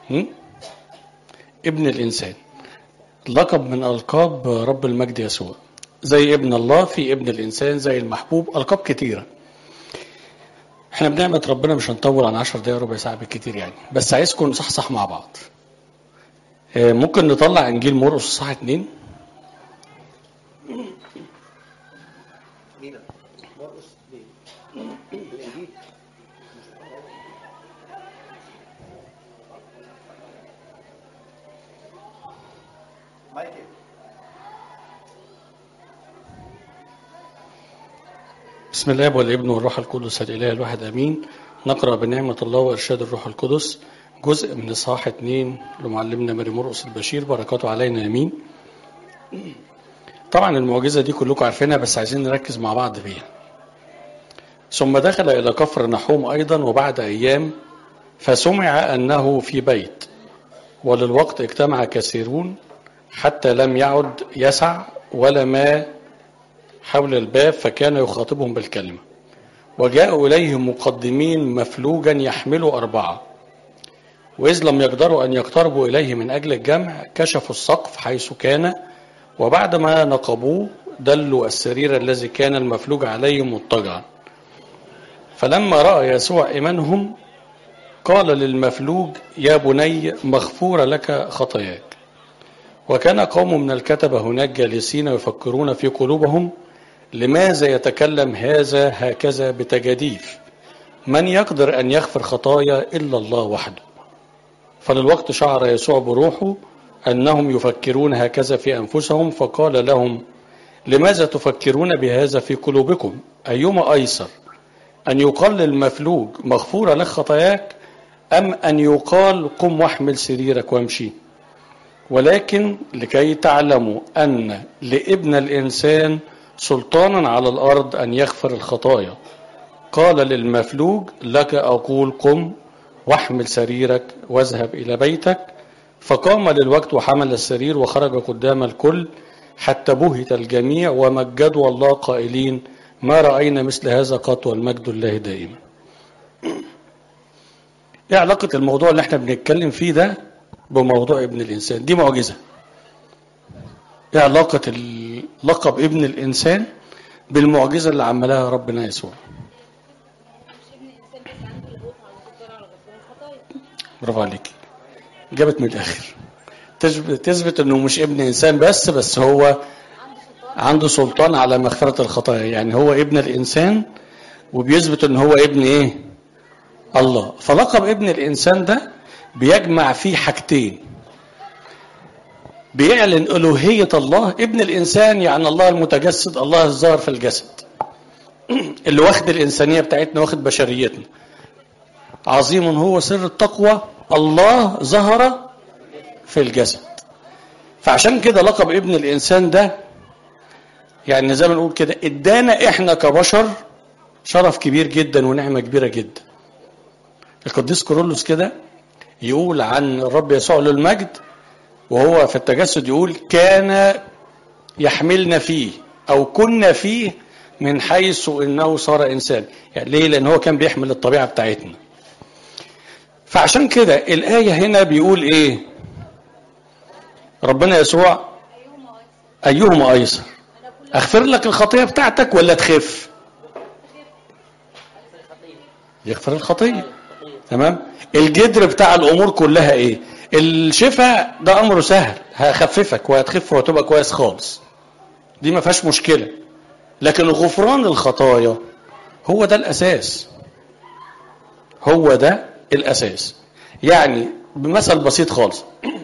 هم؟ ابن الإنسان لقب من ألقاب رب المجد يسوع زي ابن الله في ابن الإنسان زي المحبوب ألقاب كتيرة احنا بنعمة ربنا مش هنطول عن 10 دقايق ربع ساعة بالكتير يعني بس عايزكم نصحصح مع بعض آه، ممكن نطلع انجيل مرقس صح اتنين بسم الله والابن والروح القدس الاله الواحد امين نقرا بنعمه الله وارشاد الروح القدس جزء من اصحاح اتنين لمعلمنا ماري مرقس البشير بركاته علينا امين طبعا المعجزه دي كلكم عارفينها بس عايزين نركز مع بعض فيها ثم دخل الى كفر نحوم ايضا وبعد ايام فسمع انه في بيت وللوقت اجتمع كثيرون حتى لم يعد يسع ولا ما حول الباب فكان يخاطبهم بالكلمة وجاءوا إليه مقدمين مفلوجا يحملوا أربعة وإذ لم يقدروا أن يقتربوا إليه من أجل الجمع كشفوا السقف حيث كان وبعدما نقبوه دلوا السرير الذي كان المفلوج عليه مضطجعا فلما رأى يسوع إيمانهم قال للمفلوج يا بني مغفورة لك خطاياك وكان قوم من الكتبة هناك جالسين يفكرون في قلوبهم لماذا يتكلم هذا هكذا بتجاديف من يقدر أن يغفر خطايا إلا الله وحده فللوقت شعر يسوع بروحه أنهم يفكرون هكذا في أنفسهم فقال لهم لماذا تفكرون بهذا في قلوبكم أيما أيسر أن يقال للمفلوج مغفورة لك خطاياك أم أن يقال قم واحمل سريرك وامشي ولكن لكي تعلموا أن لابن الإنسان سلطانا على الأرض أن يغفر الخطايا قال للمفلوج لك أقول قم واحمل سريرك واذهب إلى بيتك فقام للوقت وحمل السرير وخرج قدام الكل حتى بهت الجميع ومجدوا الله قائلين ما رأينا مثل هذا قط والمجد الله دائما ايه علاقة الموضوع اللي احنا بنتكلم فيه ده بموضوع ابن الإنسان دي معجزة ايه علاقة لقب ابن الإنسان بالمعجزة اللي عملها ربنا يسوع برافو عليك جابت من الآخر تثبت تثبت انه مش ابن انسان بس بس هو عنده سلطان على مغفرة الخطايا يعني هو ابن الانسان وبيثبت ان هو ابن ايه الله فلقب ابن الانسان ده بيجمع فيه حاجتين بيعلن ألوهية الله ابن الإنسان يعني الله المتجسد الله الظاهر في الجسد اللي واخد الإنسانية بتاعتنا واخد بشريتنا عظيم هو سر التقوى الله ظهر في الجسد فعشان كده لقب ابن الإنسان ده يعني زي ما نقول كده ادانا احنا كبشر شرف كبير جدا ونعمة كبيرة جدا القديس كورولوس كده يقول عن الرب يسوع له المجد وهو في التجسد يقول كان يحملنا فيه او كنا فيه من حيث انه صار انسان يعني ليه لان هو كان بيحمل الطبيعه بتاعتنا فعشان كده الايه هنا بيقول ايه ربنا يسوع ايهما ايسر اغفر لك الخطيه بتاعتك ولا تخف يغفر الخطيه تمام الجدر بتاع الامور كلها ايه الشفاء ده امره سهل هخففك وهتخف وهتبقى كويس خالص دي ما فيهاش مشكله لكن غفران الخطايا هو ده الاساس هو ده الاساس يعني بمثل بسيط خالص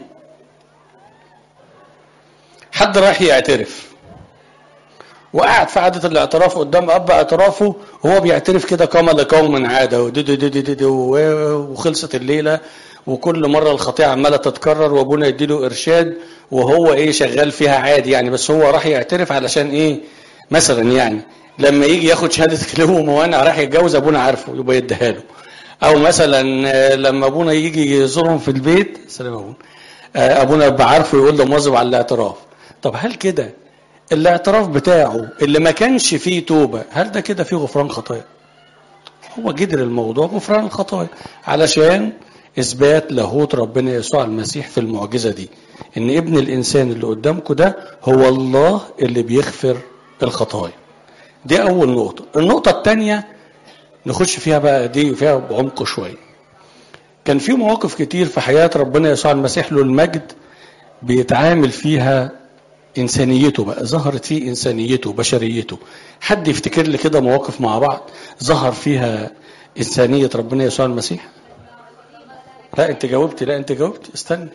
حد رايح يعترف وقعد في عادة الاعتراف قدام أب اعترافه وهو بيعترف كده قام لقوم عادة ودي دي دي دي دي وخلصت الليلة وكل مرة الخطيئة عمالة تتكرر وابونا يديله إرشاد وهو إيه شغال فيها عادي يعني بس هو راح يعترف علشان إيه مثلا يعني لما يجي ياخد شهادة كلمه وانا راح يتجوز أبونا عارفه يبقى يديها له أو مثلا لما أبونا يجي يزورهم في البيت سلام أبونا أبونا يبقى عارفه يقول له مواظب على الاعتراف طب هل كده الاعتراف بتاعه اللي ما كانش فيه توبة هل ده كده فيه غفران خطايا هو جدر الموضوع غفران الخطايا علشان اثبات لاهوت ربنا يسوع المسيح في المعجزه دي ان ابن الانسان اللي قدامكم ده هو الله اللي بيغفر الخطايا دي اول نقطه النقطه الثانيه نخش فيها بقى دي فيها بعمق شويه كان في مواقف كتير في حياه ربنا يسوع المسيح له المجد بيتعامل فيها انسانيته بقى ظهرت فيه انسانيته بشريته حد يفتكر لي كده مواقف مع بعض ظهر فيها انسانيه ربنا يسوع المسيح لا انت جاوبتي لا انت جاوبتي استني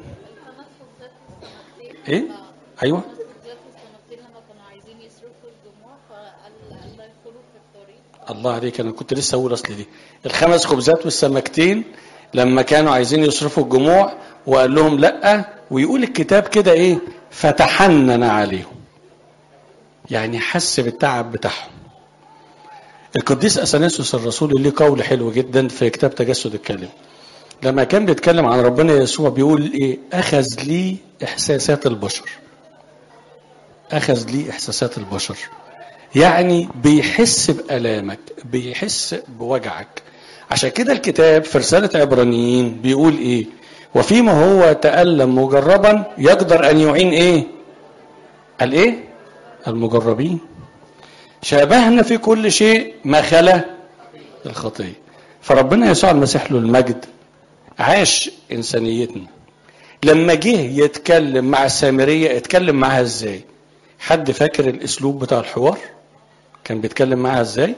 ايه ايوه لما كانوا عايزين يصرفوا الجموع فقال قال لا يدخلوا في الطريق الله عليك انا كنت لسه اقول اصل دي الخمس خبزات والسمكتين لما كانوا عايزين يصرفوا الجموع وقال لهم لا ويقول الكتاب كده ايه فتحنن عليهم يعني حس بالتعب بتاعهم القديس اثناسيوس الرسول اللي قول حلو جدا في كتاب تجسد الكلمه لما كان بيتكلم عن ربنا يسوع بيقول ايه اخذ لي احساسات البشر اخذ لي احساسات البشر يعني بيحس بألامك بيحس بوجعك عشان كده الكتاب في رسالة عبرانيين بيقول ايه وفيما هو تألم مجربا يقدر أن يعين ايه قال ايه المجربين شابهنا في كل شيء ما خلا الخطية فربنا يسوع المسيح له المجد عاش إنسانيتنا لما جه يتكلم مع السامرية اتكلم معاها ازاي حد فاكر الاسلوب بتاع الحوار كان بيتكلم معاها ازاي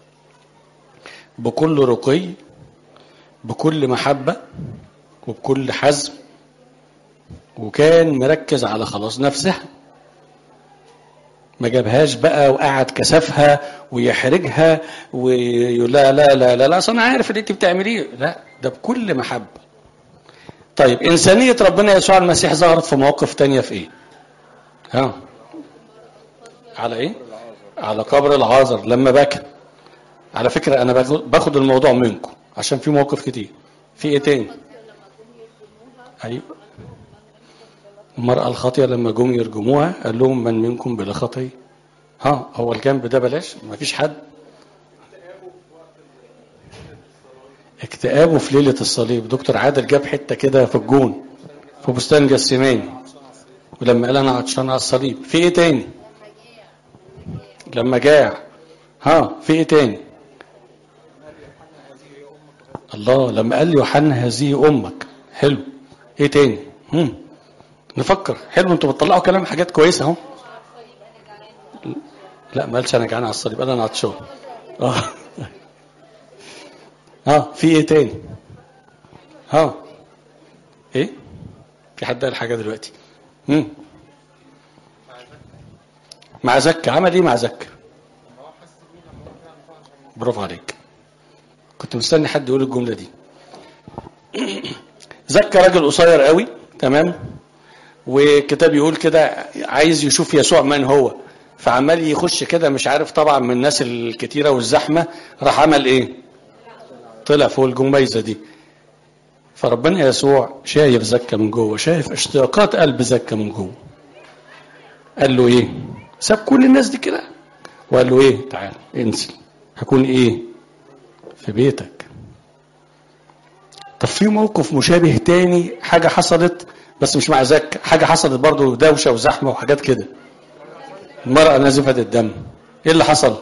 بكل رقي بكل محبة وبكل حزم وكان مركز على خلاص نفسها ما جابهاش بقى وقعد كسفها ويحرجها ويقول لا لا لا لا لا اصل انا عارف اللي انت بتعمليه لا ده بكل محبه طيب انسانيه ربنا يسوع المسيح ظهرت في مواقف تانية في ايه ها على ايه على قبر العازر لما بكى على فكره انا باخد- باخد الموضوع منكم عشان في مواقف كتير في ايه تاني ايوه المرأة الخاطية لما جم يرجموها قال لهم من منكم بلا خطية ها هو الجنب ده بلاش مفيش حد اكتئابه في ليلة الصليب دكتور عادل جاب حتة كده في الجون في بستان جسيماني ولما قال انا عطشان على الصليب في ايه تاني لما جاع ها في ايه تاني الله لما قال لي يوحنا هذه امك حلو ايه تاني هم. نفكر حلو انتوا بتطلعوا كلام حاجات كويسه اهو لا ما قالش انا جعان على الصليب قال انا عطشان اه ها في ايه تاني ها ايه في حد قال حاجه دلوقتي هم. مع زكا عمل ايه مع زكا برافو عليك كنت مستني حد يقول الجمله دي زكا راجل قصير قوي تمام والكتاب يقول كده عايز يشوف يسوع من هو فعمال يخش كده مش عارف طبعا من الناس الكتيره والزحمه راح عمل ايه طلع فوق الجميزه دي فربنا يسوع شايف زكا من جوه شايف اشتياقات قلب زكا من جوه قال له ايه ساب كل الناس دي كده وقال له ايه تعال انزل هكون ايه في بيتك طب في موقف مشابه تاني حاجة حصلت بس مش مع زكا حاجة حصلت برضو دوشة وزحمة وحاجات كده المرأة نازفة الدم ايه اللي حصل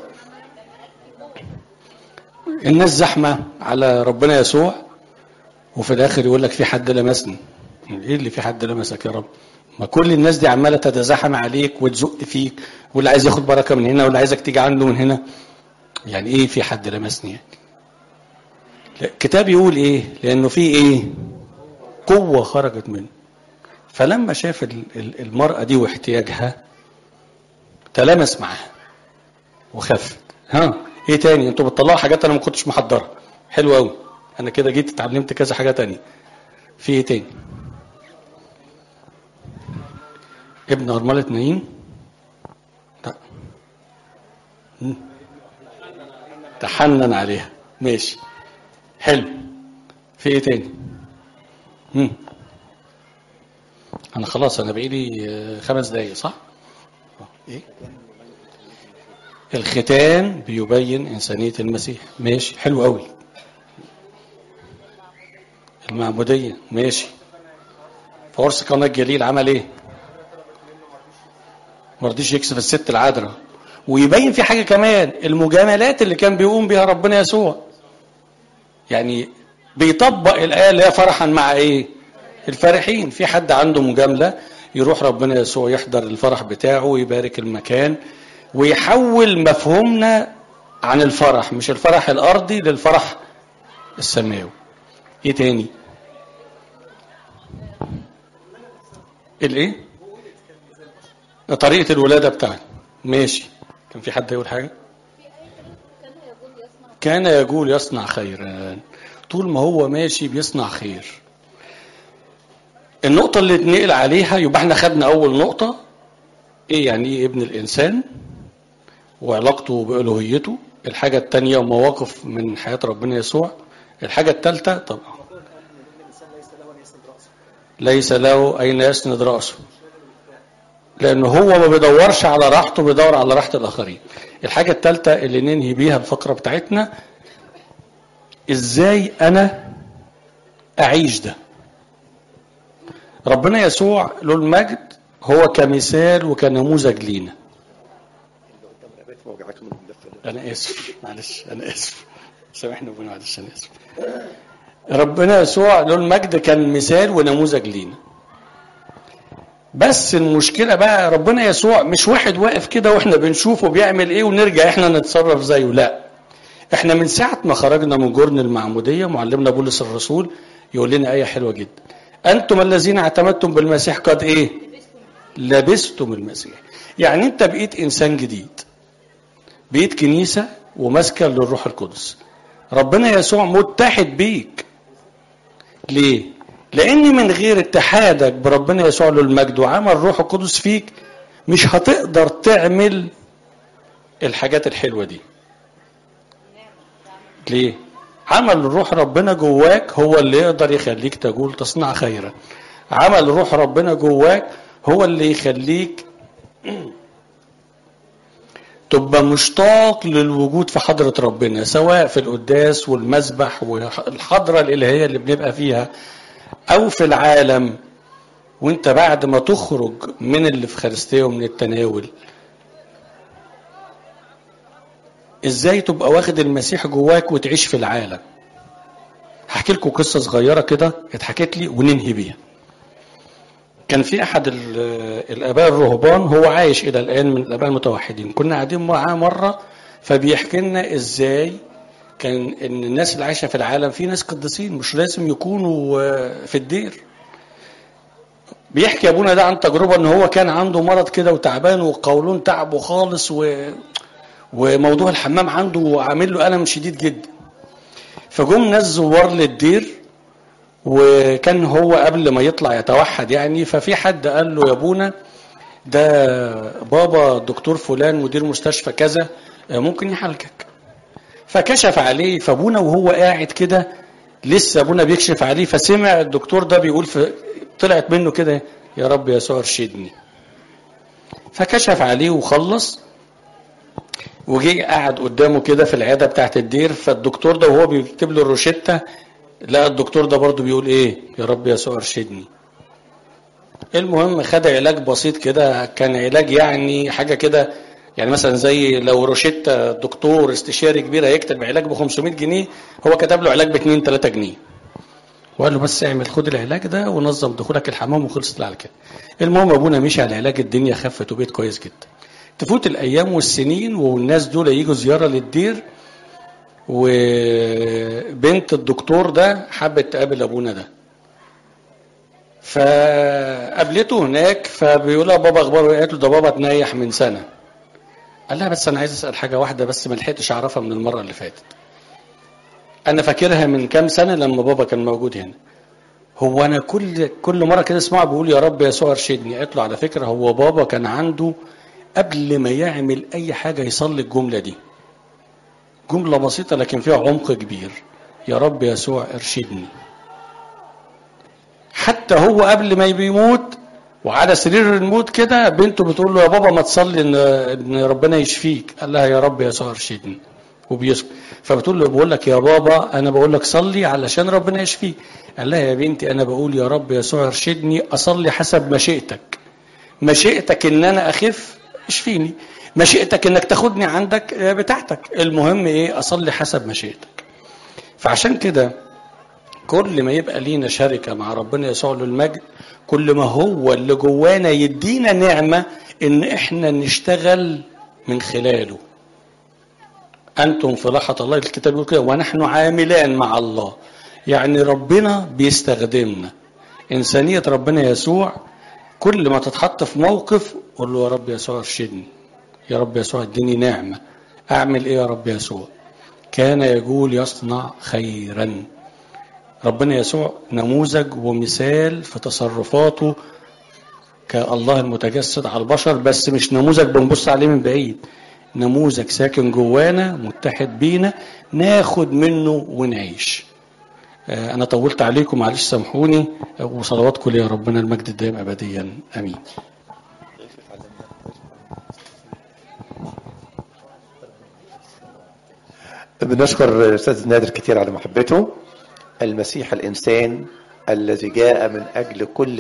الناس زحمة على ربنا يسوع وفي الاخر يقول لك في حد لمسني ايه اللي في حد لمسك يا رب ما كل الناس دي عمالة تتزاحم عليك وتزق فيك واللي عايز ياخد بركة من هنا واللي عايزك تيجي عنده من هنا يعني ايه في حد لمسني يعني لا، الكتاب يقول ايه لانه في ايه قوة خرجت منه فلما شاف ال- ال- المرأة دي واحتياجها تلامس معاها وخفت ها ايه تاني انتوا بتطلعوا حاجات انا ما كنتش محضرها حلو قوي انا كده جيت اتعلمت كذا حاجة تانية في ايه تاني ابن أرملة نايم لا مم. تحنن عليها ماشي حلو في ايه تاني مم. انا خلاص انا بقيلي آه، خمس دقايق صح آه، ايه الختان بيبين انسانيه المسيح ماشي حلو قوي المعمودية ماشي فورس قناة الجليل عمل ايه ما رضيش يكسف الست العذراء ويبين في حاجة كمان المجاملات اللي كان بيقوم بها ربنا يسوع يعني بيطبق الآية اللي هي فرحا مع ايه الفرحين في حد عنده مجاملة يروح ربنا يسوع يحضر الفرح بتاعه ويبارك المكان ويحول مفهومنا عن الفرح مش الفرح الأرضي للفرح السماوي ايه تاني الايه طريقة الولادة بتاعتي ماشي كان في حد يقول حاجة كان يقول يصنع كان يقول يصنع خيرا طول ما هو ماشي بيصنع خير النقطة اللي اتنقل عليها يبقى احنا خدنا أول نقطة ايه يعني ايه ابن الإنسان وعلاقته بألوهيته الحاجة التانية مواقف من حياة ربنا يسوع الحاجة التالتة طبعا ليس له أين يسند رأسه لأنه هو ما بيدورش على راحته بيدور على راحة الآخرين الحاجة التالتة اللي ننهي بيها الفقرة بتاعتنا إزاي أنا أعيش ده ربنا يسوع له المجد هو كمثال وكنموذج لينا انا اسف معلش انا اسف سامحني ابونا معلش انا اسف ربنا يسوع له المجد كان مثال ونموذج لينا بس المشكله بقى ربنا يسوع مش واحد واقف كده واحنا بنشوفه بيعمل ايه ونرجع احنا نتصرف زيه لا احنا من ساعه ما خرجنا من جرن المعموديه معلمنا بولس الرسول يقول لنا ايه حلوه جدا انتم الذين اعتمدتم بالمسيح قد ايه لبستم المسيح يعني انت بقيت انسان جديد بقيت كنيسه وماسكه للروح القدس ربنا يسوع متحد بيك ليه لان من غير اتحادك بربنا يسوع له المجد وعمل روح القدس فيك مش هتقدر تعمل الحاجات الحلوه دي ليه عمل روح ربنا جواك هو اللي يقدر يخليك تقول تصنع خيرا عمل روح ربنا جواك هو اللي يخليك تبقى مشتاق للوجود في حضرة ربنا سواء في القداس والمسبح والحضرة الإلهية اللي بنبقى فيها أو في العالم وانت بعد ما تخرج من الإفخارستية ومن التناول ازاي تبقى واخد المسيح جواك وتعيش في العالم هحكي لكم قصة صغيرة كده اتحكت لي وننهي بيها كان في احد ال- الاباء الرهبان هو عايش الى الان من الاباء المتوحدين كنا قاعدين معاه مره فبيحكي لنا ازاي كان ان الناس اللي عايشه في العالم في ناس قديسين مش لازم يكونوا آه، في الدير بيحكي ابونا ده عن تجربه ان هو كان عنده مرض كده وتعبان وقولون تعبه خالص و... وموضوع الحمام عنده عامل له الم شديد جدا فجم ناس زوار للدير وكان هو قبل ما يطلع يتوحد يعني ففي حد قال له يا ابونا ده بابا دكتور فلان مدير مستشفى كذا ممكن يحالجك فكشف عليه فابونا وهو قاعد كده لسه ابونا بيكشف عليه فسمع الدكتور ده بيقول في طلعت منه كده يا رب يسوع ارشدني فكشف عليه وخلص وجي قعد قدامه كده في العياده بتاعت الدير فالدكتور ده وهو بيكتب له الروشته لقى الدكتور ده برضه بيقول ايه يا رب يسوع ارشدني المهم خد علاج بسيط كده كان علاج يعني حاجه كده يعني مثلا زي لو روشته دكتور استشاري كبير هيكتب علاج ب 500 جنيه هو كتب له علاج ب 2 3 جنيه وقال له بس اعمل خد العلاج ده ونظم دخولك الحمام وخلصت على كده المهم ابونا مشي على العلاج الدنيا خفت وبقت كويس جدا تفوت الايام والسنين والناس دول يجوا زياره للدير وبنت الدكتور ده حبت تقابل ابونا ده فقابلته هناك فبيقول لها بابا اخباره ايه قالت له ده بابا اتنيح من سنه قال لها بس انا عايز اسال حاجه واحده بس ما لحقتش اعرفها من المره اللي فاتت انا فاكرها من كام سنه لما بابا كان موجود هنا هو انا كل كل مره كده اسمعه بيقول يا رب يسوع ارشدني قالت له على فكره هو بابا كان عنده قبل ما يعمل اي حاجه يصلي الجمله دي جمله بسيطه لكن فيها عمق كبير يا رب يسوع ارشدني حتى هو قبل ما بيموت وعلى سرير الموت كده بنته بتقول له يا بابا ما تصلي ان ان ربنا يشفيك قال لها يا رب يسوع ارشدني وبيسكت فبتقول له بقول لك يا بابا انا بقول لك صلي علشان ربنا يشفيك قال لها يا بنتي انا بقول يا رب يسوع ارشدني اصلي حسب مشيئتك مشيئتك ان انا اخف اشفيني مشيئتك انك تاخدني عندك آه، بتاعتك المهم ايه اصلي حسب مشيئتك فعشان كده كل ما يبقى لينا شركة مع ربنا يسوع له المجد كل ما هو اللي جوانا يدينا نعمة ان احنا نشتغل من خلاله انتم فلاحة الله الكتاب بيقول كده ونحن عاملان مع الله يعني ربنا بيستخدمنا انسانية ربنا يسوع كل ما تتحط في موقف قول له يا رب يسوع ارشدني يا رب يسوع اديني نعمة اعمل ايه يا رب يسوع كان يقول يصنع خيرا ربنا يسوع نموذج ومثال في تصرفاته كالله المتجسد على البشر بس مش نموذج بنبص عليه من بعيد نموذج ساكن جوانا متحد بينا ناخد منه ونعيش آه، انا طولت عليكم معلش سامحوني آه، وصلواتكم ليا ربنا المجد الدائم ابديا امين بنشكر الاستاذ نادر كتير على محبته المسيح الانسان الذي جاء من اجل كل